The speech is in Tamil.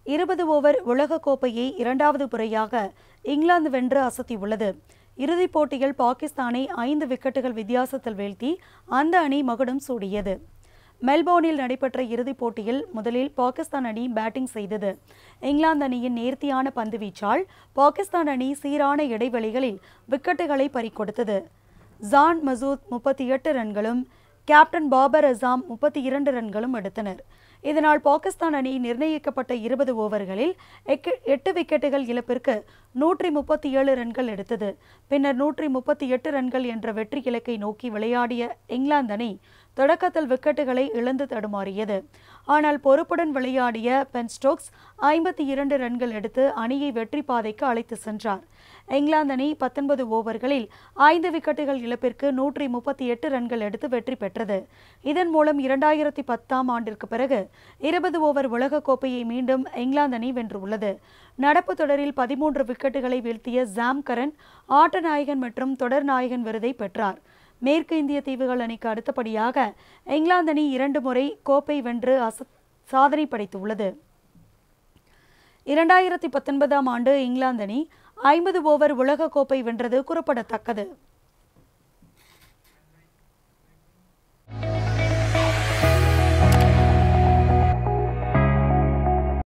இருபது ஓவர் உலகக்கோப்பையை இரண்டாவது முறையாக இங்கிலாந்து வென்று அசத்தியுள்ளது இறுதிப் போட்டியில் பாகிஸ்தானை ஐந்து விக்கெட்டுகள் வித்தியாசத்தில் வீழ்த்தி அந்த அணி மகுடம் சூடியது மெல்போர்னில் நடைபெற்ற இறுதிப் போட்டியில் முதலில் பாகிஸ்தான் அணி பேட்டிங் செய்தது இங்கிலாந்து அணியின் நேர்த்தியான பந்துவீச்சால் பாகிஸ்தான் அணி சீரான இடைவெளிகளில் விக்கெட்டுகளை பறிகொடுத்தது ஜான் மசூத் முப்பத்தி எட்டு ரன்களும் கேப்டன் பாபர் அசாம் முப்பத்தி இரண்டு ரன்களும் எடுத்தனர் இதனால் பாகிஸ்தான் அணி நிர்ணயிக்கப்பட்ட இருபது ஓவர்களில் எக்கு- எட்டு விக்கெட்டுகள் இழப்பிற்கு நூற்றி முப்பத்தி ஏழு ரன்கள் எடுத்தது பின்னர் நூற்றி முப்பத்தி எட்டு ரன்கள் என்ற வெற்றி இலக்கை நோக்கி விளையாடிய இங்கிலாந்து அணி தொடக்கத்தில் விக்கெட்டுகளை இழந்து தடுமாறியது ஆனால் பொறுப்புடன் விளையாடிய பென் ஸ்டோக்ஸ் ஐம்பத்தி இரண்டு ரன்கள் எடுத்து அணியை வெற்றி பாதைக்கு அழைத்து சென்றார் இங்கிலாந்து அணி பத்தொன்பது ஓவர்களில் ஐந்து விக்கெட்டுகள் இழப்பிற்கு நூற்றி முப்பத்தி எட்டு ரன்கள் எடுத்து வெற்றி பெற்றது இதன் மூலம் இரண்டாயிரத்தி பத்தாம் ஆண்டிற்கு பிறகு இருபது ஓவர் உலகக்கோப்பையை மீண்டும் இங்கிலாந்து அணி வென்றுள்ளது நடப்பு தொடரில் பதிமூன்று விக்கெட்டுகளை வீழ்த்திய ஜாம் கரன் ஆட்ட நாயகன் மற்றும் தொடர் நாயகன் விருதை பெற்றார் மேற்கு இந்திய தீவுகள் அணிக்கு அடுத்தபடியாக இங்கிலாந்து அணி இரண்டு முறை கோப்பை வென்று அச சாதனை படைத்துள்ளது இரண்டாயிரத்தி பத்தொன்பதாம் ஆண்டு இங்கிலாந்து அணி ஐம்பது ஓவர் உலகக்கோப்பை வென்றது குறிப்பிடத்தக்கது